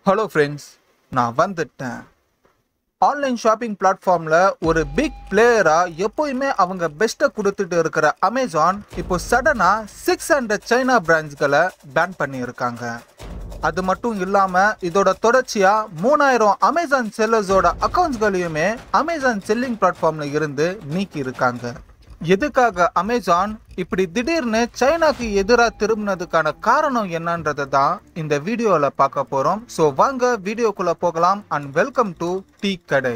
hello friends நான் வந்துட்டேன் online shopping பிளாட்ஃபார்மில் ஒரு பிக் பிளேயராக எப்போயுமே அவங்க பெஸ்ட்டை கொடுத்துட்டு இருக்கிற அமேசான் இப்போ சடனாக சிக்ஸ் ஹண்ட்ரட் சைனா பிராண்ட்ஸ்களை பேன் பண்ணியிருக்காங்க அது மட்டும் இல்லாமல் இதோட தொடர்ச்சியாக மூணாயிரம் அமேசான் செல்லர்ஸோட அக்கௌண்ட்ஸ்களையுமே அமேசான் செல்லிங் பிளாட்ஃபார்மில் இருந்து நீக்கி இருக்காங்க எதுக்காக அமேசான் இப்படி திடீர்னு சைனாக்கு எதிராக திரும்பினதுக்கான காரணம் என்னன்றதை தான் இந்த வீடியோவில் பார்க்க போகிறோம் ஸோ வாங்க வீடியோக்குள்ளே போகலாம் அண்ட் வெல்கம் டு டீ கடை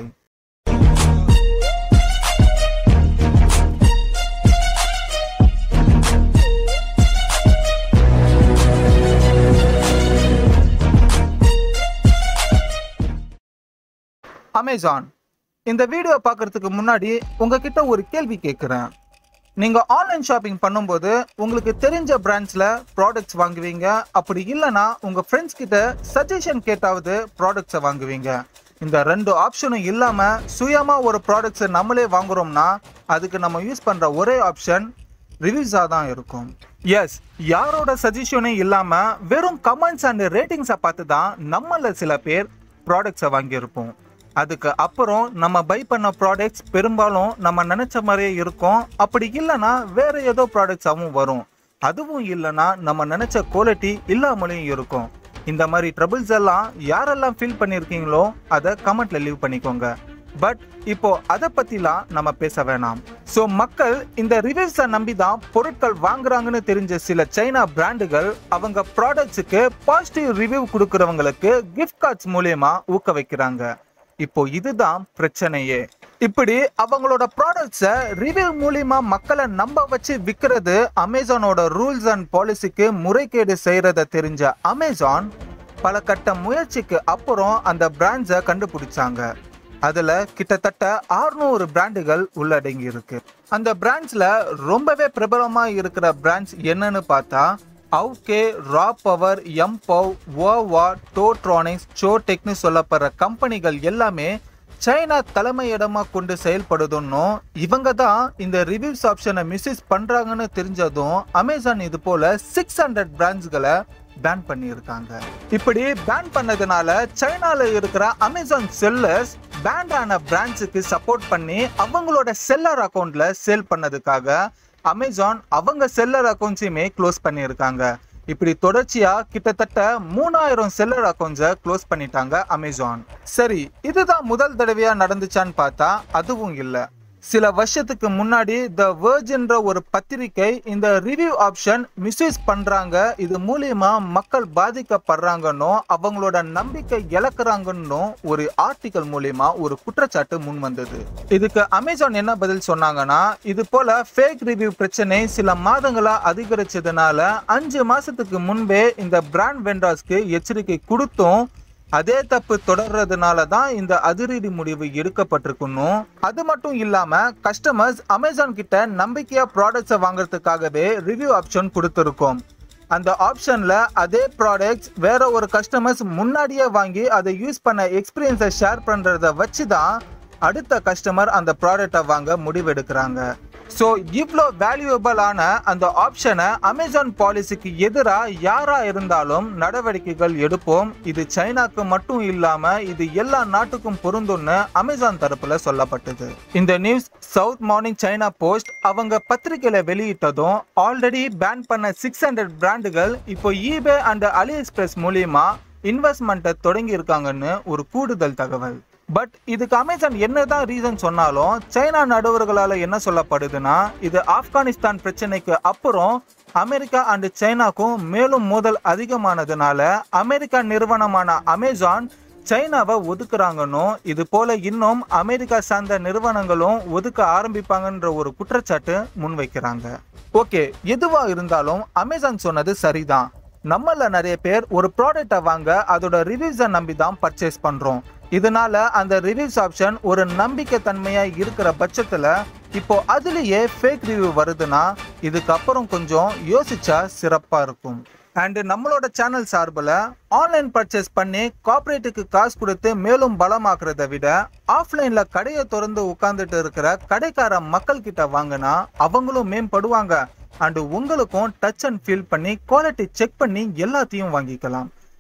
அமேசான் இந்த வீடியோ பார்க்கறதுக்கு முன்னாடி உங்ககிட்ட ஒரு கேள்வி கேட்குறேன் நீங்கள் ஆன்லைன் ஷாப்பிங் பண்ணும்போது உங்களுக்கு தெரிஞ்ச பிராண்ட்ஸில் ப்ராடக்ட்ஸ் வாங்குவீங்க அப்படி இல்லைன்னா உங்கள் ஃப்ரெண்ட்ஸ் கிட்ட சஜஷன் கேட்டாவது ப்ராடக்ட்ஸை வாங்குவீங்க இந்த ரெண்டு ஆப்ஷனும் இல்லாமல் சுயமாக ஒரு ப்ராடக்ட்ஸை நம்மளே வாங்குறோம்னா அதுக்கு நம்ம யூஸ் பண்ணுற ஒரே ஆப்ஷன் ரிவ்யூஸாக தான் இருக்கும் எஸ் யாரோட சஜஷனும் இல்லாமல் வெறும் கமெண்ட்ஸ் அண்ட் ரேட்டிங்ஸை பார்த்து தான் நம்மள சில பேர் ப்ராடக்ட்ஸை வாங்கியிருப்போம் அதுக்கு அப்புறம் நம்ம பை பண்ண ப்ராடக்ட்ஸ் பெரும்பாலும் நம்ம நினைச்ச மாதிரியே இருக்கும் அப்படி இல்லைன்னா வேற ஏதோ ப்ராடக்ட்ஸாகவும் வரும் அதுவும் இல்லைன்னா நம்ம நினைச்ச குவாலிட்டி இல்லாமலேயும் இருக்கும் இந்த மாதிரி ட்ரபிள்ஸ் எல்லாம் யாரெல்லாம் ஃபீல் பண்ணியிருக்கீங்களோ அதை கமெண்ட்ல லீவ் பண்ணிக்கோங்க பட் இப்போ அதை பத்திலாம் நம்ம பேச வேணாம் ஸோ மக்கள் இந்த ரிவ்யூஸை நம்பி தான் பொருட்கள் வாங்குறாங்கன்னு தெரிஞ்ச சில சைனா பிராண்டுகள் அவங்க ப்ராடக்ட்ஸுக்கு பாசிட்டிவ் ரிவ்யூ கொடுக்கறவங்களுக்கு கிஃப்ட் கார்ட்ஸ் மூலியமா ஊக்க வைக்கிறாங்க இப்போ இதுதான் பிரச்சனையே இப்படி அவங்களோட ப்ராடக்ட்ஸை ரிவ்யூ மூலியமா மக்களை நம்ப வச்சு விற்கிறது அமேசானோட ரூல்ஸ் அண்ட் பாலிசிக்கு முறைகேடு செய்யறத தெரிஞ்ச அமேசான் பல கட்ட முயற்சிக்கு அப்புறம் அந்த பிராண்ட்ஸை கண்டுபிடிச்சாங்க அதுல கிட்டத்தட்ட 600 பிராண்டுகள் உள்ளடங்கி இருக்கு அந்த பிராண்ட்ஸ்ல ரொம்பவே பிரபலமா இருக்கிற பிராண்ட்ஸ் என்னன்னு பார்த்தா அவுகே ரா பவர் எம்பவ் ஓவா டோட்ரானிக்ஸ் சோடெக்னு சொல்லப்படுற கம்பெனிகள் எல்லாமே சைனா தலைமையிடமா கொண்டு செயல்படுதுன்னும் இவங்க தான் இந்த ரிவ்யூஸ் ஆப்ஷனை மிஸ்யூஸ் பண்றாங்கன்னு தெரிஞ்சதும் அமேசான் இது போல சிக்ஸ் ஹண்ட்ரட் பிராண்ட்ஸ்களை பேன் பண்ணியிருக்காங்க இப்படி பேன் பண்ணதுனால சைனால இருக்கிற அமேசான் செல்லர்ஸ் பேன் ஆன பிராண்ட்ஸுக்கு சப்போர்ட் பண்ணி அவங்களோட செல்லர் அக்கௌண்ட்ல சேல் பண்ணதுக்காக அமேசான் அவங்க செல்லர் அக்கௌண்ட்ஸையுமே க்ளோஸ் பண்ணியிருக்காங்க இப்படி தொடர்ச்சியா கிட்டத்தட்ட மூணாயிரம் செல்லர் அக்கௌண்ட்ஸை க்ளோஸ் பண்ணிட்டாங்க அமேசான் சரி இதுதான் முதல் தடவையா நடந்துச்சான்னு பார்த்தா அதுவும் இல்லை சில வருஷத்துக்கு முன்னாடி த வேர்ஜின்ற ஒரு பத்திரிகை இந்த ரிவ்யூ ஆப்ஷன் மிஸ்யூஸ் பண்றாங்க இது மூலியமா மக்கள் பாதிக்கப்படுறாங்கன்னு அவங்களோட நம்பிக்கை இழக்கிறாங்கன்னு ஒரு ஆர்டிகல் மூலியமா ஒரு குற்றச்சாட்டு முன் வந்தது இதுக்கு அமேசான் என்ன பதில் சொன்னாங்கன்னா இது போல ஃபேக் ரிவ்யூ பிரச்சனை சில மாதங்களா அதிகரிச்சதுனால அஞ்சு மாசத்துக்கு முன்பே இந்த பிராண்ட் வெண்டாஸ்க்கு எச்சரிக்கை கொடுத்தும் அதே தப்பு தொடர்றதுனால தான் இந்த அதிரடி முடிவு எடுக்கப்பட்டிருக்கணும் அது மட்டும் இல்லாம கஸ்டமர்ஸ் அமேசான் கிட்ட நம்பிக்கையா ப்ராடக்ட்ஸை வாங்குறதுக்காகவே ரிவ்யூ ஆப்ஷன் கொடுத்துருக்கோம் அந்த ஆப்ஷன்ல அதே ப்ராடக்ட்ஸ் வேற ஒரு கஸ்டமர்ஸ் முன்னாடியே வாங்கி அதை யூஸ் பண்ண எக்ஸ்பீரியன்ஸை ஷேர் பண்றத வச்சு தான் அடுத்த கஸ்டமர் அந்த ப்ராடக்டை வாங்க முடிவெடுக்கிறாங்க ஸோ இவ்வளோ வேல்யூபிளான அந்த ஆப்ஷனை அமேசான் பாலிசிக்கு எதிராக யாரா இருந்தாலும் நடவடிக்கைகள் எடுப்போம் இது சைனாக்கு மட்டும் இல்லாம இது எல்லா நாட்டுக்கும் பொருந்தும்னு அமேசான் தரப்புல சொல்லப்பட்டது இந்த news South Morning China Post அவங்க பத்திரிகையில வெளியிட்டதும் ஆல்ரெடி பேன் பண்ண சிக்ஸ் ஹண்ட்ரட் பிராண்டுகள் இப்போ ஈபே அண்ட் அலி எக்ஸ்பிரஸ் மூலியமா இன்வெஸ்ட்மெண்ட்டை தொடங்கி இருக்காங்கன்னு ஒரு கூடுதல் தகவல் பட் இதுக்கு அமேசான் என்னதான் ரீசன் சொன்னாலும் சைனா நடுவர்களால என்ன சொல்லப்படுதுன்னா இது ஆப்கானிஸ்தான் பிரச்சனைக்கு அப்புறம் அமெரிக்கா அண்ட் சைனாக்கும் மேலும் மோதல் அதிகமானதுனால அமெரிக்கா நிறுவனமான அமேசான் சைனாவை ஒதுக்குறாங்கன்னு இது போல இன்னும் அமெரிக்கா சார்ந்த நிறுவனங்களும் ஒதுக்க ஆரம்பிப்பாங்கன்ற ஒரு குற்றச்சாட்டு முன்வைக்கிறாங்க ஓகே எதுவா இருந்தாலும் அமேசான் சொன்னது சரிதான் நம்மள நிறைய பேர் ஒரு ப்ராடக்டை வாங்க அதோட ரிவ்யூஸை நம்பி தான் பர்ச்சேஸ் பண்றோம் இதனால அந்த ரிவ்யூஸ் ஆப்ஷன் ஒரு நம்பிக்கை தன்மையா இருக்கிற பட்சத்துல இப்போ அதுலயே ஃபேக் ரிவ்யூ வருதுன்னா இதுக்கப்புறம் கொஞ்சம் யோசிச்சா சிறப்பா இருக்கும் அண்ட் நம்மளோட சேனல் சார்பில் ஆன்லைன் பர்ச்சேஸ் பண்ணி கார்ப்பரேட்டுக்கு காசு கொடுத்து மேலும் பலமாக்குறத விட ஆஃப்லைன்ல கடையை திறந்து உட்கார்ந்துட்டு இருக்கிற கடைக்கார மக்கள் கிட்ட வாங்கினா அவங்களும் மேம்படுவாங்க அண்ட் உங்களுக்கும் டச் அண்ட் ஃபீல் பண்ணி குவாலிட்டி செக் பண்ணி எல்லாத்தையும் வாங்கிக்கலாம்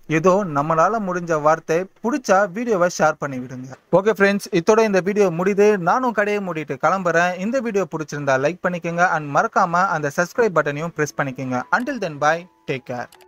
ஏதோ நம்மளால முடிஞ்ச வார்த்தை பிடிச்சா வீடியோவை ஷேர் பண்ணி விடுங்க ஓகே ஃப்ரெண்ட்ஸ் இதோட இந்த வீடியோ முடியுது நானும் கடையை மூடிட்டு கிளம்புறேன் இந்த வீடியோ பிடிச்சிருந்தா லைக் பண்ணிக்கோங்க அண்ட் மறக்காம அந்த சப்ஸ்கிரைப் பட்டனையும் ப்ரெஸ் பண்ணிக்கோங்க until then bye take care